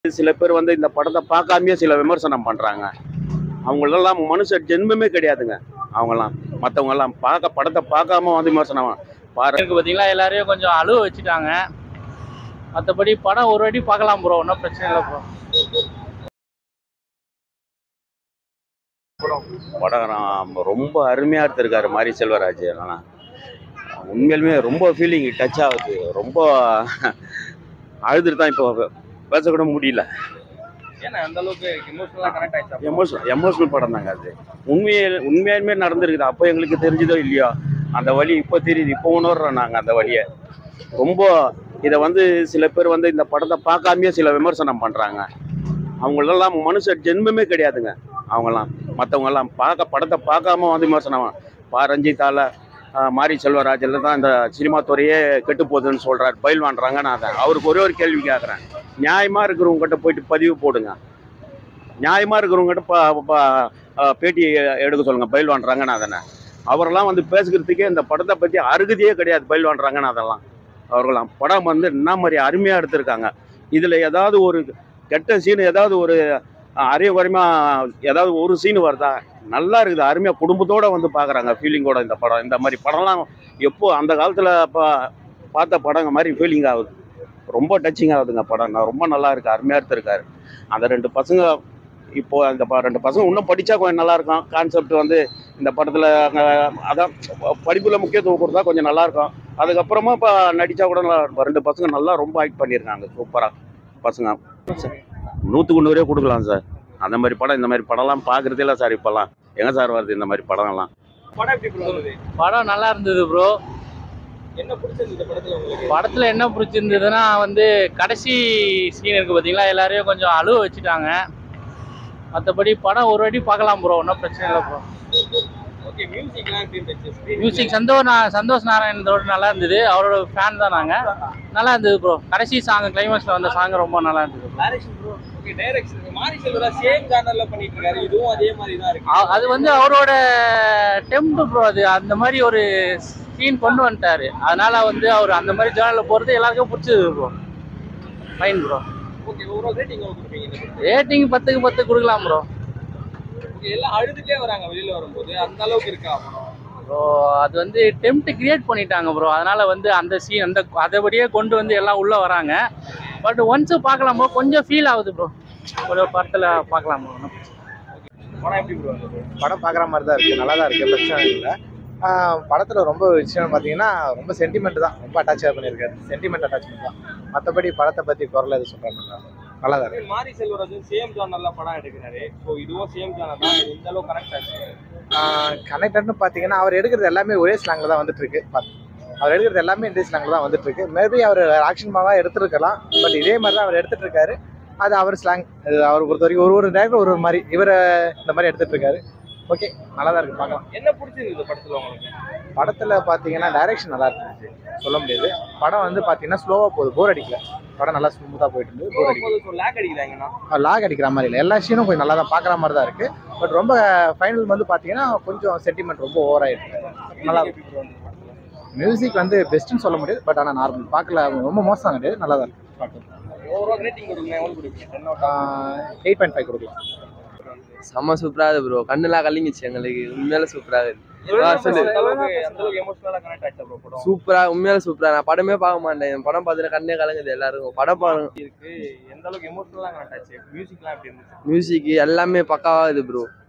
சில பேர் வந்து இந்த படத்தை பார்க்காமயே சில விமர்சனம் பண்றாங்க அவங்களெல்லாம் மனுஷ ஜென்மமே கிடையாதுங்க அவங்கெல்லாம் மற்றவங்க எல்லாம் பார்க்க படத்தை பார்க்காம வந்து விமர்சனம் பாரு எனக்கு பார்த்தீங்களா எல்லாரையும் கொஞ்சம் அழுவ வச்சுட்டாங்க மற்றபடி படம் ஒரு வாட்டி பார்க்கலாம் ப்ரோ ஒன்றும் பிரச்சனை இல்லை ப்ரோ படம் நான் ரொம்ப அருமையாக எடுத்திருக்காரு மாரி செல்வராஜ் ஆனால் உண்மையிலுமே ரொம்ப ஃபீலிங் டச் ஆகுது ரொம்ப அழுதுட்டு தான் இப்போ பேசக்கூட முடியல ஏன்னா அந்த அளவுக்கு எமோஷனலா கனெக்ட் ஆயிடுச்சா எமோஷனல் எமோஷனல் படம் தாங்க அது உண்மையே உண்மையாலுமே நடந்திருக்குது அப்போ எங்களுக்கு தெரிஞ்சதோ இல்லையோ அந்த வழி இப்போ தெரியுது இப்போ உணர்றோம் நாங்கள் அந்த வழியை ரொம்ப இதை வந்து சில பேர் வந்து இந்த படத்தை பார்க்காமயே சில விமர்சனம் பண்ணுறாங்க அவங்களெல்லாம் மனுஷ ஜென்மமே கிடையாதுங்க அவங்கெல்லாம் மற்றவங்கெல்லாம் பார்க்க படத்தை பார்க்காம வந்து விமர்சனம் பா ரஞ்சித்தால ஆஹ், மாரி செல்வராஜில் தான் இந்த சினிமா துறையே கெட்டு போகுதுன்னு சொல்கிறார் பயில்வான் ரங்கநாதன் அவருக்கு ஒரே ஒரு கேள்வி கேட்குறேன் நியாயமாக இருக்கிறவங்ககிட்ட போயிட்டு பதிவு போடுங்க நியாயமாக இருக்கிறவங்ககிட்ட ப- ப- ஆஹ், பேட்டி எடுக்க சொல்லுங்க பயில்வான் ரங்கநாதனை அவரெல்லாம் வந்து பேசுகிறதுக்கே இந்த படத்தை பற்றி அருகதையே கிடையாது பயில்வான் ரங்கநாதன்லாம் அவர்களாம் படம் வந்து என்ன மாதிரி அருமையாக எடுத்திருக்காங்க இதில் ஏதாவது ஒரு கெட்ட சீன் ஏதாவது ஒரு அரிய குறையமாக ஏதாவது ஒரு சீன் வருதா நல்லா இருக்குது அருமையாக குடும்பத்தோடு வந்து பார்க்குறாங்க ஃபீலிங்கோட இந்த படம் இந்த மாதிரி படம்லாம் எப்போ அந்த காலத்தில் பா பார்த்த படங்க மாதிரி ஃபீலிங் ஆகுது ரொம்ப டச்சிங் ஆகுதுங்க படம் நான் ரொம்ப நல்லா இருக்கு அருமையாக எடுத்திருக்காரு அந்த ரெண்டு பசங்க இப்போ அந்த ப- ரெண்டு பசங்க இன்னும் படித்தா கொஞ்சம் நல்லா இருக்கும் கான்செப்ட் வந்து இந்த படத்தில் அதான் படிப்பில் முக்கியத்துவம் கொடுத்தா கொஞ்சம் நல்லா இருக்கும் அதுக்கப்புறமா இப்போ நடித்தா கூட நல்லா இருக்கும் ரெண்டு பசங்க நல்லா ரொம்ப ஆக்ட் பண்ணியிருக்காங்க சூப்பராக பசங்க நூற்றுக்கு நூறே கொடுக்கலாம் சார் அந்த மாதிரி படம் இந்த மாதிரி படம்லாம் பார்க்குறதே இல்லை சார் இப்போல்லாம் எங்கே சார் வருது இந்த மாதிரி படம்லாம் படம் எப்படி ப்ரோ இருந்தது படம் நல்லா இருந்தது ப்ரோ என்ன பிடிச்சது இந்த படத்துல உங்களுக்கு படத்தில் என்ன பிடிச்சிருந்ததுன்னா வந்து கடைசி சீன் இருக்குது பார்த்தீங்களா எல்லாரையும் கொஞ்சம் அழுவ வச்சுட்டாங்க மற்றபடி படம் ஒரு வாட்டி பார்க்கலாம் ப்ரோ ஒன்றும் பிரச்சனை இல்லை ப்ரோ ஓகே மியூசிக்லாம் எப்படி இருந்துச்சு மியூசிக் சந்தோஷ் நா சந்தோஷ் நாராயணத்தோட நல்லா இருந்தது அவரோட ஃபேன் தான் நாங்கள் நல்லா இருந்தது ப்ரோ கடைசி சாங் கிளைமேக்ஸில் வந்த சாங் ரொம்ப நல்லா இருந்தது டைரக்ஷன் ப்ரோ ஓகே டைரக்ஷன் மாரி செல்வரா சேம் ஜானர்ல பண்ணிட்டு இருக்காரு இதுவும் அதே மாதிரி தான் இருக்கு அ- அது வந்து அவரோட டெம்ப் ப்ரோ அது அந்த மாதிரி ஒரு சீன் கொண்டு வந்துட்டாரு அதனால வந்து அவர் அந்த மாதிரி ஜேர்னலில் போகிறது எல்லாருக்கும் பிடிச்சது bro fine bro okay overall rating எவ்வளவு கொடுப்பீங்க இந்த படத்துக்கு? ரேட்டிங் பத்துக்கு பத்து கொடுக்கலாம் ப்ரோ ஓகே எல்லாம் அழுதுட்டே வராங்க வெளியில வரும்போது அந்த அளவுக்கு இருக்கா படம் ப்ரோ அது வந்து டெம்ட் கிரியேட் பண்ணிட்டாங்க ப்ரோ அதனால வந்து அந்த சீன் அந்த அதைபடியே கொண்டு வந்து எல்லாம் உள்ள வராங்க பட் ஒன்ஸ் பார்க்கலாம் ப்ரோ கொஞ்சம் ஃபீல் ஆகுது ப்ரோ ஒரு படத்தில் பார்க்கலாம் ப்ரோ படம் எப்படி ப்ரோ இருந்தது படம் பார்க்குற மாதிரி தான் இருக்குது நல்லா தான் இருக்குது பிரச்சனை இல்லை படத்தில் ரொம்ப விஷயம் பார்த்தீங்கன்னா ரொம்ப சென்டிமெண்ட் தான் ரொம்ப அட்டாச் பண்ணியிருக்காரு சென்டிமெண்ட் அட்டாச்மெண்ட் தான் மற்றபடி படத்தை பற்றி குரல் எதுவும் சொல்கிறாங்க நல்லா தான் இருக்கு மாரி செல்வராஜன் சேம் ஜானர்ல படம் எடுக்கிறாரு ஸோ இதுவும் சேம் ஜானர் தான் இது இந்த அளவுக்கு கனெக்ட் ஆச்சு கனெக்டட்னு பார்த்தீங்கன்னா அவர் எடுக்கிறது எல்லாமே ஒரே ஸ்லாங்கில் தான் வந்துட்டு இருக்கு பாத்து. அவர் எடுக்கிறது எல்லாமே இந்த ஸ்லாங்கில் தான் வந்துட்டு இருக்கு மேபி அவர் ஆக்ஷன் மாவாக எடுத்துருக்கலாம் பட் இதே மாதிரி தான் அவர் எடுத்துட்டு இருக்காரு அது அவர் ஸ்லாங் அது அவர் பொறுத்த வரைக்கும் ஒரு ஒரு டேரக்டர் ஒரு ஒரு மாதிரி இவர் இந்த மாதிரி எடுத்துட்டு இருக்காரு ஓகே நல்லா தான் இருக்கு பார்க்கலாம் என்ன பிடிச்சிருக்கு இந்த படத்துல உங்களுக்கு படத்தில் பார்த்தீங்கன்னா டைரக்ஷன் நல்லா இருந்துச்சு சொல்ல முடியாது படம் வந்து பார்த்தீங்கன்னா ஸ்லோவாக போகுது போர் அடிக்கல படம் நல்லா ஸ்மூத்தாக போயிட்டு இருந்தது போர் அடிக்கல லேக் அடிக்கிறாங்கன்னா லாக் அடிக்கிற மாதிரி இல்லை எல்லா சீனும் கொஞ்சம் நல்லா தான் பார்க்குற மாதிரி தான் இருக்கு பட் ரொம்ப ஃபைனல் வந்து பார்த்தீங்கன்னா கொஞ்சம் சென்டிமெண்ட் ரொம்ப ஓவர் ஆயிருக்கு நல்லா மியூசிக் வந்து பெஸ்ட்னு சொல்ல முடியாது பட் ஆனால் நார்மல் பார்க்கல ரொம்ப மோசம் கிடையாது நல்லா தான் இருக்கு பார்க்கலாம் ஓவரால் ரேட்டிங் கொடுங்க எவ்வளவு கொடுப்பீங்க ten out eight point five கொடுக்கலாம் செம்ம சூப்பரா இருக்கு ப்ரோ கண்ணுலாம் கலங்கிச்சு எங்களுக்கு உண்மையில சூப்பரா இருக்கு ஆ, சொல்லு. அந்த அளவுக்கு அந்த அளவுக்கு எமோஷனலா கனெக்ட் ஆச்சா ப்ரோ படம் சூப்பரா உண்மையில சூப்பரா நான் படமே பார்க்க மாட்டேன் என் படம் பார்த்துட்டு கண்ணே கலங்குது எல்லாருக்கும் படம் பாருங்க இருக்கு எந்த அளவுக்கு எமோஷனலா கனெக்ட் ஆச்சு மியூசிக்லாம் எப்படி இருந்துச்சு மியூசிக் எல்லாமே பக்காவா இது ப்ரோ